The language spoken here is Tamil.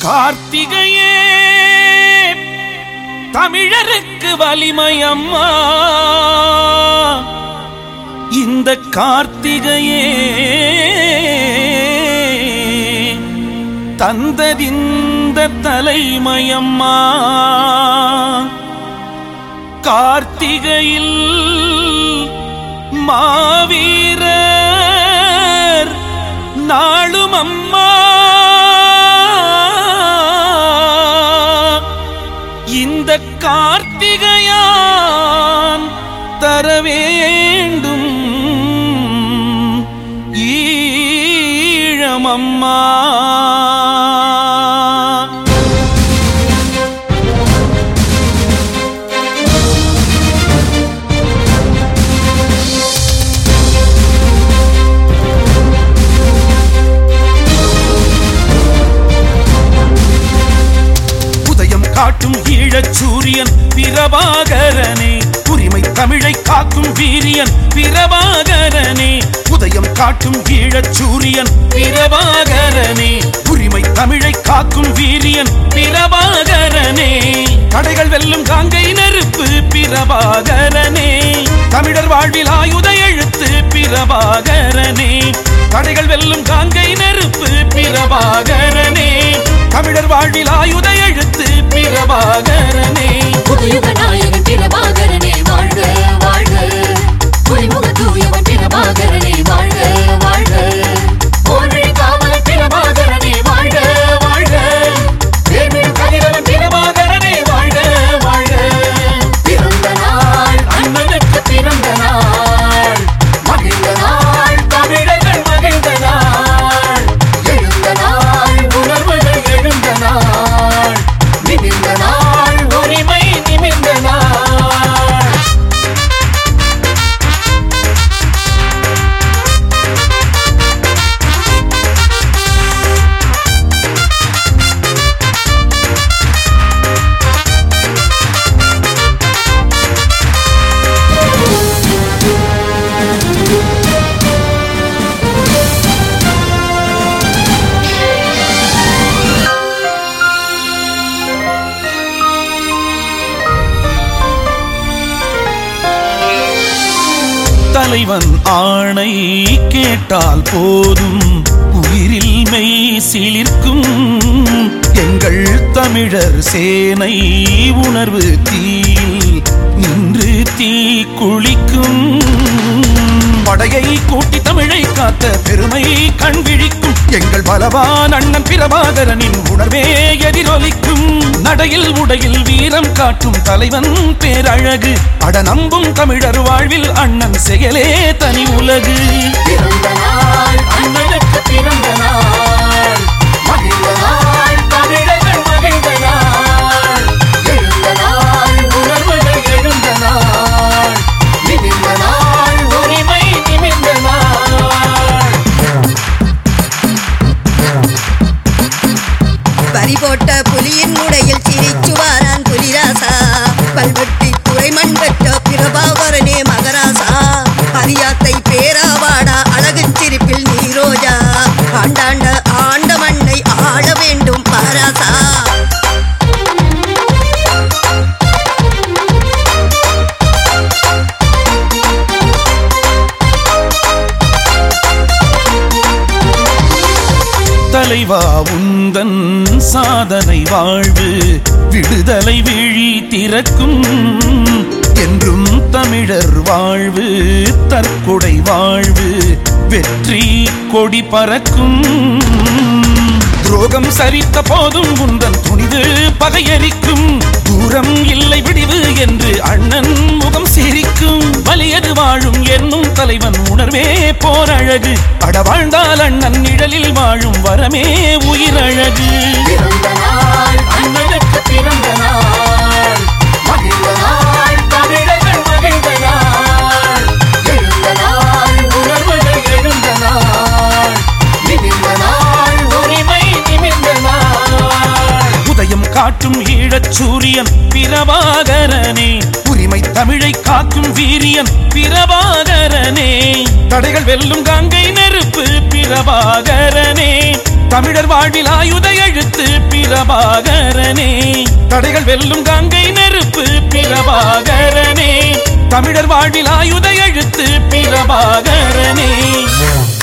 கார்த்திகையே தமிழருக்கு வலிமையம்மா இந்த கார்த்திகையே தந்ததிந்த தலைமயம்மா கார்த்திகையில் மாவீரர் நாளும் அம்மா இந்த கார்த்திகையான் தர வேண்டும் ஈழமம்மா உதயம் காட்டும் ஈழச் சூரியன் பிரபாகரனே உரிமை தமிழை காக்கும் வீரியன் பிரபாகரனே உதயம் காட்டும் ஈழச் சூரியன் பிரபாகரனே உரிமை தமிழை காக்கும் வீரியன் பிரபாகரனே தடைகள் வெல்லும் காங்கை நெருப்பு பிரபாகரனே தமிழர் வாழ்வில் ஆயுத எழுத்து பிரபாகரனே தடைகள் வெல்லும் காங்கை நெருப்பு பிரபாகரனே தமிழர் வாழ்வில் ஆயுத எழுத்து பிரபாகரனே புதுயுக நாயகன் பிரபாகரனே வாழ்க வாழ்க புலிமுக தூயவன் பிரபாகரனே வாழ்க வாழ்க போன்றி காவலன் பிரபாகரனே வாழ்க வாழ்க வேர்விடும் கதிரவன் பிரபாகரனே வாழ்க வாழ்க பிறந்த நாள் அண்ணனுக்கு பிறந்த நாள் மகிழ்ந்த நாள் தமிழர்கள் மகிழ்ந்த நாள் எழுந்த நாள் உணர்வுகள் எழுந்த நாள் நிமிர்ந்த நாள் உரிமை நிமிர்ந்த நாள் தலைவன் ஆணை கேட்டால் போதும் உயிரில் மெய் சிலிர்க்கும் எங்கள் தமிழர் சேனை உணர்வு தீயில் நின்று தீ குளிக்கும் படையை கூட்டி தமிழை காத்த பெருமை கண் விழிக்கும் எங்கள் பலவான் அண்ணன் பிரபாகரனின் உணர்வே எதிரொலிக்கும் நடையில் உடையில் வீரம் காட்டும் தலைவன் பேரழகு அட நம்பும் தமிழர் வாழ்வில் அண்ணன் செயலே தனி உலகு பிறந்த நாள் அண்ணனுக்கு பிறந்த நாள் மகிழ்ந்த நாள் தமிழர்கள் மகிழ்ந்த நாள் எழுந்த நாள் உணர்வுகள் எழுந்த நாள் நிமிர்ந்த நாள் உரிமை நிமிர்ந்த நாள் வரி போட்ட புலியின் முடையில் சிரிச்சு வாரான் புலிராசா பல்வெட்டி துறைமண் பெற்ற பிரபாகரனே மகராசா அரியாத்தை பேராவாடா அழகு சிரிப்பில் நீரோஜா ஆண்டாண்ட ஆண்ட மண்ணை ஆள வேண்டும் மகாராசா தலைவா உந்தன் சாதனை வாழ்வு விடுதலை விழி திறக்கும் என்றும் தமிழர் வாழ்வு தற்கொடை வாழ்வு வெற்றி கொடி பறக்கும் துரோகம் சரித்த போதும் உந்தன் துணிவு பகையரிக்கும் தூரம் இல்லை விடிவு என்று அண்ணன் முகம் சிரிக்கும் வலியது வாழும் என்னும் தலைவன் உணர்வே போரழகு அட வாழ்ந்தால் அண்ணன் நிழலில் வாழும் வரமே உயிரழகு பிறந்த நாள் அண்ணனுக்கு பிறந்த நாள் மகிழ்ந்த நாள் தமிழர்கள் மகிழ்ந்த நாள் எழுந்த நாள் உணர்வுகள் எழுந்த நாள் நிமிர்ந்த நாள் உரிமை நிமிர்ந்த நாள் உதயம் காட்டும் ஈழச் சூரியன் பிரபாகரனே உரிமை தமிழை காக்கும் வீரியன் பிரபாகரனே தடைகள் வெல்லும் கங்கை நெருப்பு பிரபாகரனே தமிழர் வாழ்வில் ஆயுத எழுத்து பிரபாகரனே தடைகள் வெல்லும் கங்கை நெருப்பு பிரபாகரனே தமிழர் வாழ்வில் ஆயுத எழுத்து பிரபாகரனே